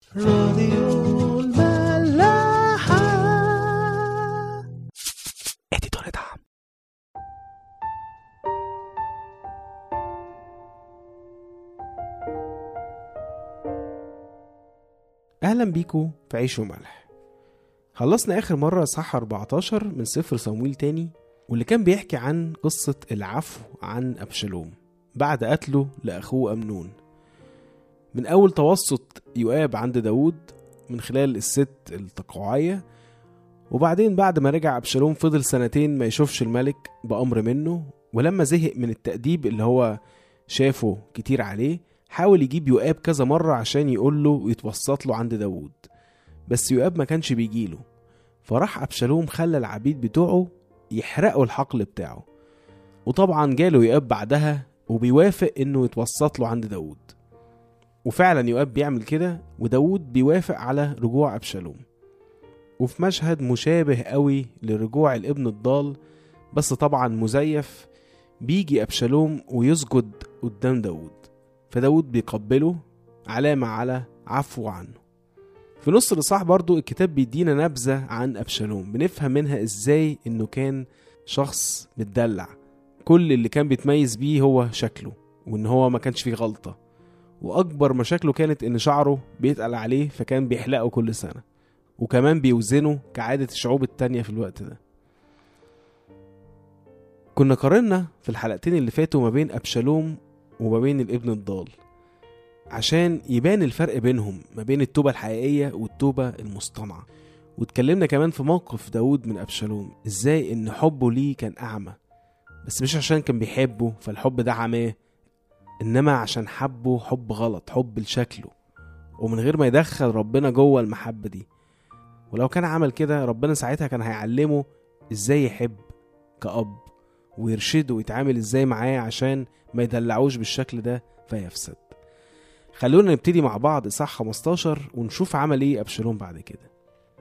راديو الملاحة اديتور دعم اهلا بيكو في عيش وملح خلصنا اخر مرة صح 14 من سفر صمويل تاني واللي كان بيحكي عن قصة العفو عن أبشالوم بعد قتله لأخوه أمنون من أول توسط يؤاب عند داود من خلال الست التقوعية وبعدين بعد ما رجع أبشالوم فضل سنتين ما يشوفش الملك بأمر منه ولما زهق من التأديب اللي هو شافه كتير عليه حاول يجيب يؤاب كذا مرة عشان يقول له ويتوسط له عند داود بس يؤاب ما كانش بيجيله فراح أبشالوم خلى العبيد بتوعه يحرقوا الحقل بتاعه وطبعا جاله يؤاب بعدها وبيوافق انه يتوسط له عند داود وفعلا يؤاب بيعمل كده وداود بيوافق على رجوع أبشالوم وفي مشهد مشابه قوي لرجوع الابن الضال بس طبعا مزيف بيجي أبشالوم ويسجد قدام داود فداود بيقبله علامة على عفو عنه في نص الإصحاح برضو الكتاب بيدينا نبذة عن أبشالوم بنفهم منها إزاي إنه كان شخص متدلع كل اللي كان بيتميز بيه هو شكله وإن هو ما كانش فيه غلطة وأكبر مشاكله كانت إن شعره بيتقل عليه فكان بيحلقه كل سنة وكمان بيوزنه كعادة الشعوب التانية في الوقت ده كنا قارنا في الحلقتين اللي فاتوا ما بين أبشالوم وما بين الابن الضال عشان يبان الفرق بينهم ما بين التوبة الحقيقية والتوبة المصطنعة واتكلمنا كمان في موقف داود من أبشالوم ازاي ان حبه ليه كان أعمى بس مش عشان كان بيحبه فالحب ده عماه انما عشان حبه حب غلط حب لشكله ومن غير ما يدخل ربنا جوه المحبة دي ولو كان عمل كده ربنا ساعتها كان هيعلمه ازاي يحب كأب ويرشده ويتعامل ازاي معاه عشان ما يدلعوش بالشكل ده فيفسد خلونا نبتدي مع بعض إصحاح 15 ونشوف عمل ايه أبشالوم بعد كده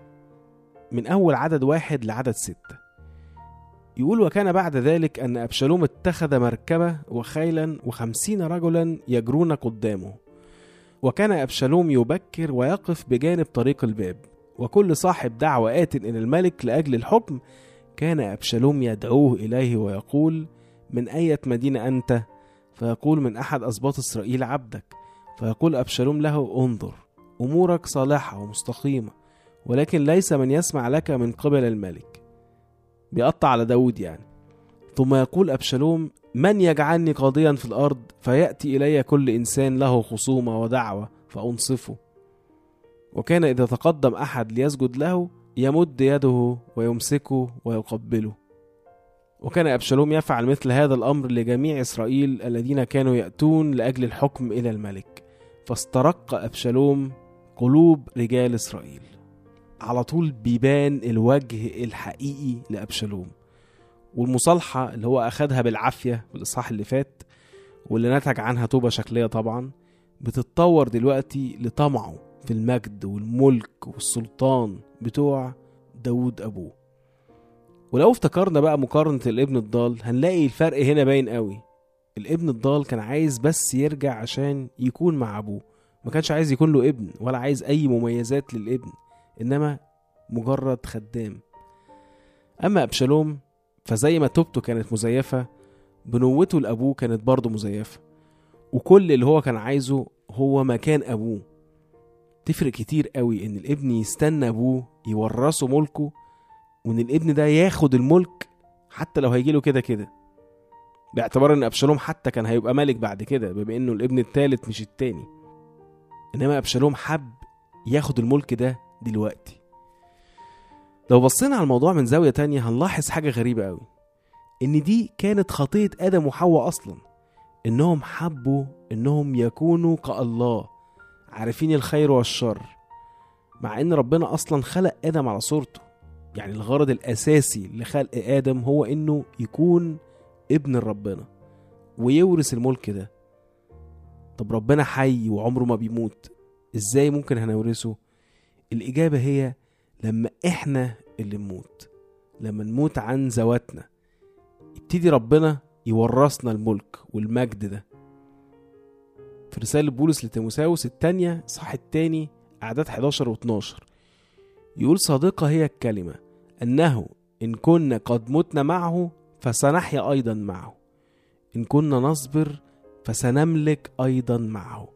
من أول عدد واحد لعدد ستة يقول وكان بعد ذلك أن أبشالوم اتخذ مركبة وخيلا وخمسين رجلا يجرون قدامه وكان أبشالوم يبكر ويقف بجانب طريق الباب وكل صاحب دعوة آت إلى الملك لأجل الحكم كان أبشالوم يدعوه إليه ويقول من أية مدينة أنت فيقول من أحد أسباط إسرائيل عبدك فيقول أبشالوم له انظر أمورك صالحة ومستقيمة ولكن ليس من يسمع لك من قبل الملك بيقطع على داود يعني ثم يقول أبشالوم من يجعلني قاضيا في الأرض فيأتي إلي كل إنسان له خصومة ودعوة فأنصفه وكان إذا تقدم أحد ليسجد له يمد يده ويمسكه ويقبله وكان أبشالوم يفعل مثل هذا الأمر لجميع إسرائيل الذين كانوا يأتون لأجل الحكم إلى الملك فاسترق أبشالوم قلوب رجال إسرائيل على طول بيبان الوجه الحقيقي لأبشالوم والمصالحة اللي هو أخدها بالعافية في الإصحاح اللي فات واللي نتج عنها توبة شكلية طبعا بتتطور دلوقتي لطمعه في المجد والملك والسلطان بتوع داود أبوه ولو افتكرنا بقى مقارنة الابن الضال هنلاقي الفرق هنا باين قوي الابن الضال كان عايز بس يرجع عشان يكون مع أبوه ما كانش عايز يكون له ابن ولا عايز أي مميزات للابن إنما مجرد خدام أما أبشالوم فزي ما توبته كانت مزيفة بنوته لأبوه كانت برضه مزيفة وكل اللي هو كان عايزه هو مكان أبوه تفرق كتير قوي إن الابن يستنى أبوه يورثه ملكه وإن الابن ده ياخد الملك حتى لو هيجيله كده كده باعتبار إن أبشالوم حتى كان هيبقى ملك بعد كده بما إنه الابن التالت مش التاني إنما أبشالوم حب ياخد الملك ده دلوقتي لو بصينا على الموضوع من زاوية تانية هنلاحظ حاجة غريبة قوي إن دي كانت خطية آدم وحواء أصلا إنهم حبوا إنهم يكونوا كالله عارفين الخير والشر مع إن ربنا أصلا خلق آدم على صورته يعني الغرض الأساسي لخلق آدم هو إنه يكون ابن ربنا ويورث الملك ده طب ربنا حي وعمره ما بيموت إزاي ممكن هنورثه الإجابة هي لما إحنا اللي نموت لما نموت عن ذواتنا يبتدي ربنا يورثنا الملك والمجد ده في رسالة بولس لتيموساوس التانية صح التاني أعداد 11 و12 يقول صادقة هي الكلمة أنه إن كنا قد متنا معه فسنحيا أيضا معه إن كنا نصبر فسنملك أيضا معه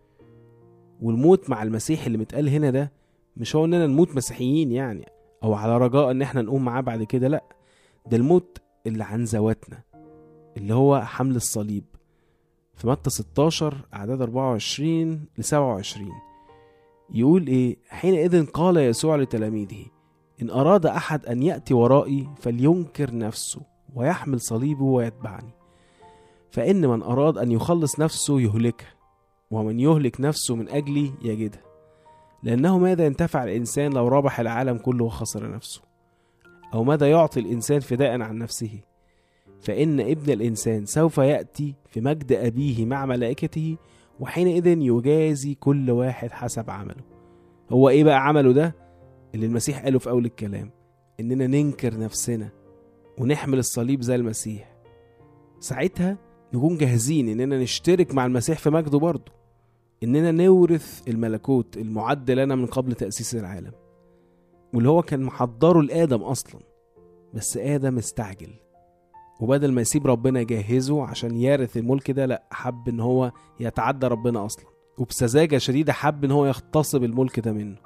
والموت مع المسيح اللي متقال هنا ده مش هو إننا نموت مسيحيين يعني أو على رجاء إن إحنا نقوم معاه بعد كده لأ ده الموت اللي عن ذواتنا اللي هو حمل الصليب في متى 16 أعداد 24 ل 27 يقول إيه حينئذ قال يسوع لتلاميذه إن أراد أحد أن يأتي ورائي فلينكر نفسه ويحمل صليبه ويتبعني فإن من أراد أن يخلص نفسه يهلكها ومن يهلك نفسه من أجلي يجدها لأنه ماذا ينتفع الإنسان لو ربح العالم كله وخسر نفسه أو ماذا يعطي الإنسان فداء عن نفسه فإن ابن الإنسان سوف يأتي في مجد أبيه مع ملائكته وحينئذ يجازي كل واحد حسب عمله هو إيه بقى عمله ده اللي المسيح قاله في أول الكلام إننا ننكر نفسنا ونحمل الصليب زي المسيح ساعتها نكون جاهزين إننا نشترك مع المسيح في مجده برضه إننا نورث الملكوت المعد لنا من قبل تأسيس العالم واللي هو كان محضره لآدم أصلا بس آدم استعجل وبدل ما يسيب ربنا يجهزه عشان يرث الملك ده لا حب ان هو يتعدى ربنا اصلا وبسذاجة شديدة حب ان هو يغتصب الملك ده منه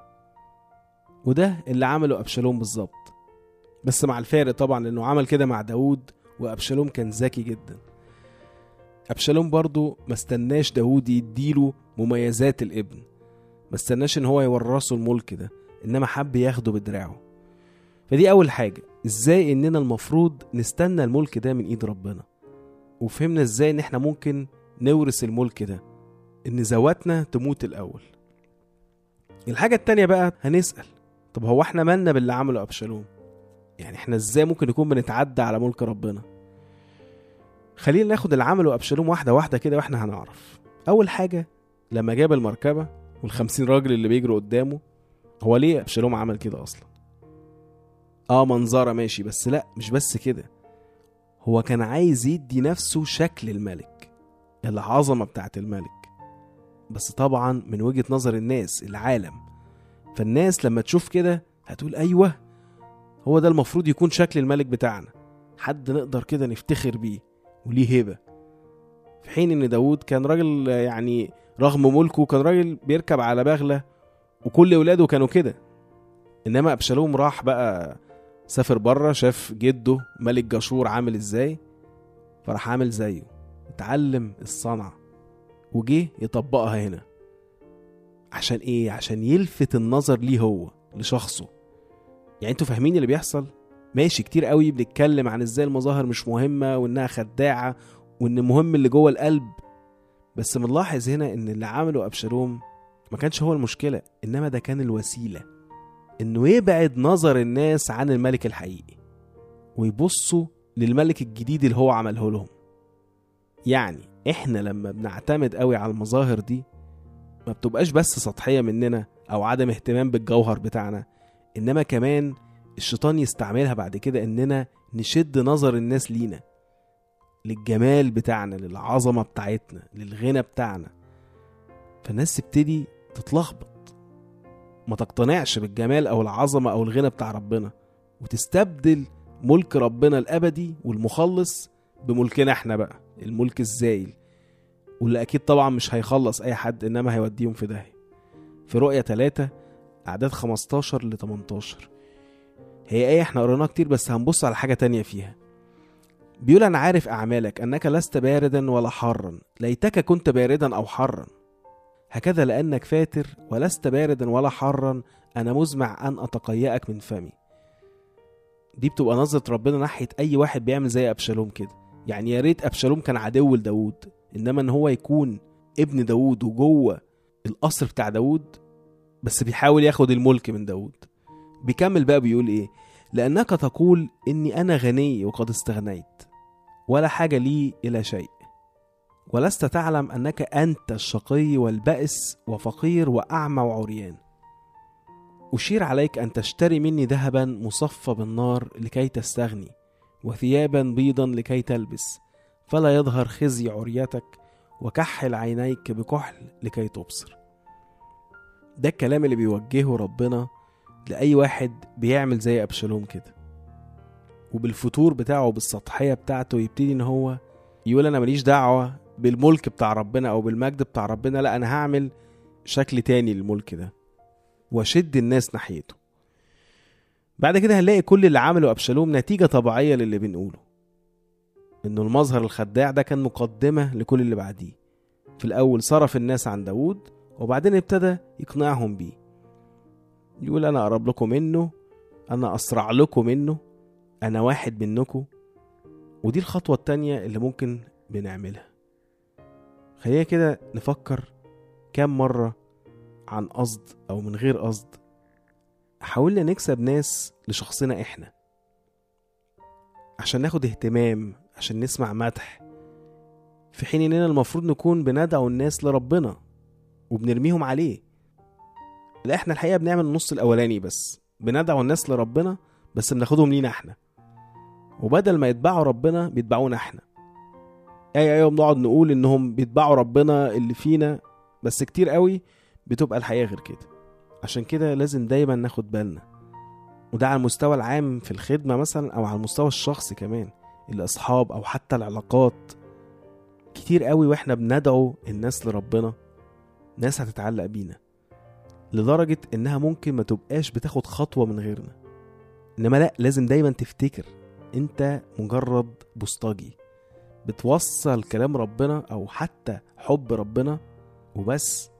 وده اللي عمله ابشالوم بالظبط بس مع الفارق طبعا لانه عمل كده مع داود وابشالوم كان ذكي جدا ابشالوم برضو ما استناش داود يديله مميزات الابن ما استناش ان هو يورثه الملك ده انما حب ياخده بدراعه فدي اول حاجه ازاي اننا المفروض نستنى الملك ده من ايد ربنا وفهمنا ازاي ان احنا ممكن نورث الملك ده ان ذواتنا تموت الاول الحاجة التانية بقى هنسأل طب هو احنا مالنا باللي عمله أبشالوم يعني احنا ازاي ممكن نكون بنتعدى على ملك ربنا خلينا ناخد اللي عمله أبشالوم واحدة واحدة كده واحنا هنعرف أول حاجة لما جاب المركبة والخمسين راجل اللي بيجروا قدامه هو ليه أبشالوم عمل كده أصلا اه منظرة ماشي بس لا مش بس كده هو كان عايز يدي نفسه شكل الملك العظمة بتاعت الملك بس طبعا من وجهة نظر الناس العالم فالناس لما تشوف كده هتقول أيوة هو ده المفروض يكون شكل الملك بتاعنا حد نقدر كده نفتخر بيه وليه هبة في حين ان داود كان راجل يعني رغم ملكه كان راجل بيركب على بغلة وكل ولاده كانوا كده انما ابشالوم راح بقى سافر بره شاف جده ملك جاشور عامل ازاي فراح عامل زيه اتعلم الصنعة وجه يطبقها هنا عشان ايه عشان يلفت النظر ليه هو لشخصه يعني انتوا فاهمين اللي بيحصل ماشي كتير قوي بنتكلم عن ازاي المظاهر مش مهمة وانها خداعة وان مهم اللي جوه القلب بس بنلاحظ هنا ان اللي عمله ابشالوم ما كانش هو المشكلة انما ده كان الوسيلة انه يبعد نظر الناس عن الملك الحقيقي ويبصوا للملك الجديد اللي هو عمله لهم يعني احنا لما بنعتمد قوي على المظاهر دي ما بتبقاش بس سطحية مننا او عدم اهتمام بالجوهر بتاعنا انما كمان الشيطان يستعملها بعد كده اننا نشد نظر الناس لينا للجمال بتاعنا للعظمة بتاعتنا للغنى بتاعنا فالناس تبتدي تتلخبط ما تقتنعش بالجمال او العظمة او الغنى بتاع ربنا وتستبدل ملك ربنا الابدي والمخلص بملكنا احنا بقى الملك الزايل واللي اكيد طبعا مش هيخلص اي حد انما هيوديهم في داهية في رؤية 3 اعداد 15 ل 18 هي ايه احنا قريناها كتير بس هنبص على حاجة تانية فيها بيقول انا عارف اعمالك انك لست باردا ولا حارا ليتك كنت باردا او حارا هكذا لانك فاتر ولست باردا ولا حارا انا مزمع ان اتقيأك من فمي دي بتبقى نظرة ربنا ناحية أي واحد بيعمل زي أبشالوم كده يعني يا ريت أبشالوم كان عدو لداود إنما إن هو يكون ابن داود وجوه القصر بتاع داود بس بيحاول ياخد الملك من داود بيكمل بقى بيقول إيه لأنك تقول إني أنا غني وقد استغنيت ولا حاجة لي إلى شيء ولست تعلم أنك أنت الشقي والبائس وفقير وأعمى وعريان أشير عليك أن تشتري مني ذهبا مصفى بالنار لكي تستغني وثيابا بيضا لكي تلبس فلا يظهر خزي عريتك وكحل عينيك بكحل لكي تبصر ده الكلام اللي بيوجهه ربنا لأي واحد بيعمل زي أبشالوم كده وبالفتور بتاعه وبالسطحية بتاعته يبتدي إن هو يقول أنا ماليش دعوة بالملك بتاع ربنا أو بالمجد بتاع ربنا لا أنا هعمل شكل تاني للملك ده واشد الناس ناحيته بعد كده هنلاقي كل اللي عمله أبشالوم نتيجة طبيعية للي بنقوله إنه المظهر الخداع ده كان مقدمة لكل اللي بعديه في الأول صرف الناس عن داوود وبعدين ابتدى يقنعهم بيه يقول أنا أقرب لكم منه أنا أسرع لكم منه أنا واحد منكم ودي الخطوة التانية اللي ممكن بنعملها خلينا كده نفكر كام مرة عن قصد أو من غير قصد حاولنا نكسب ناس لشخصنا إحنا عشان ناخد اهتمام عشان نسمع مدح في حين إننا المفروض نكون بندعو الناس لربنا وبنرميهم عليه لا احنا الحقيقة بنعمل النص الأولاني بس بندعو الناس لربنا بس بناخدهم لينا احنا وبدل ما يتبعوا ربنا بيتبعونا احنا ايوه ايوه بنقعد نقول انهم بيتبعوا ربنا اللي فينا بس كتير قوي بتبقى الحقيقة غير كده عشان كده لازم دايما ناخد بالنا وده على المستوى العام في الخدمة مثلا أو على المستوى الشخصي كمان الأصحاب أو حتى العلاقات كتير قوي واحنا بندعو الناس لربنا ناس هتتعلق بينا لدرجة إنها ممكن ما تبقاش بتاخد خطوة من غيرنا إنما لأ لازم دايما تفتكر أنت مجرد بوسطجي بتوصل كلام ربنا أو حتى حب ربنا وبس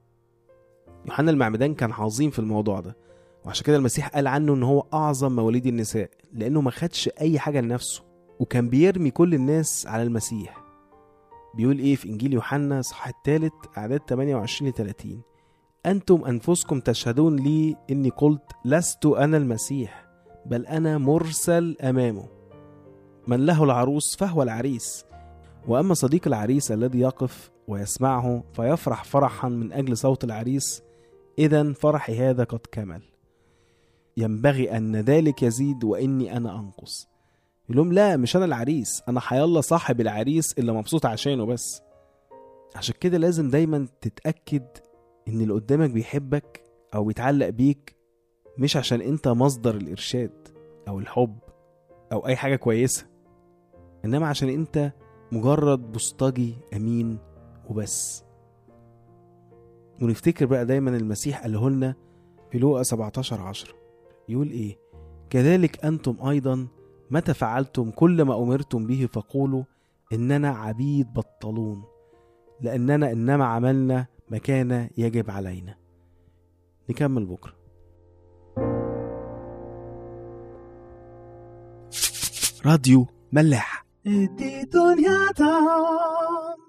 يوحنا المعمدان كان عظيم في الموضوع ده وعشان كده المسيح قال عنه ان هو اعظم مواليد النساء لانه ما خدش اي حاجه لنفسه وكان بيرمي كل الناس على المسيح بيقول ايه في انجيل يوحنا صح الثالث اعداد 28 ل 30 انتم انفسكم تشهدون لي اني قلت لست انا المسيح بل انا مرسل امامه من له العروس فهو العريس واما صديق العريس الذي يقف ويسمعه فيفرح فرحا من اجل صوت العريس اذا فرحي هذا قد كمل ينبغي ان ذلك يزيد واني انا انقص يقول لهم لا مش انا العريس انا حيالله صاحب العريس اللي مبسوط عشانه بس عشان كده لازم دايما تتاكد ان اللي قدامك بيحبك او بيتعلق بيك مش عشان انت مصدر الارشاد او الحب او اي حاجه كويسه انما عشان انت مجرد بوسطجي امين وبس ونفتكر بقى دايما المسيح قاله لنا في لوقا 17 10 يقول ايه كذلك انتم ايضا متى فعلتم كل ما امرتم به فقولوا اننا عبيد بطلون لاننا انما عملنا ما كان يجب علينا نكمل بكره راديو ملاح دي دنيا دام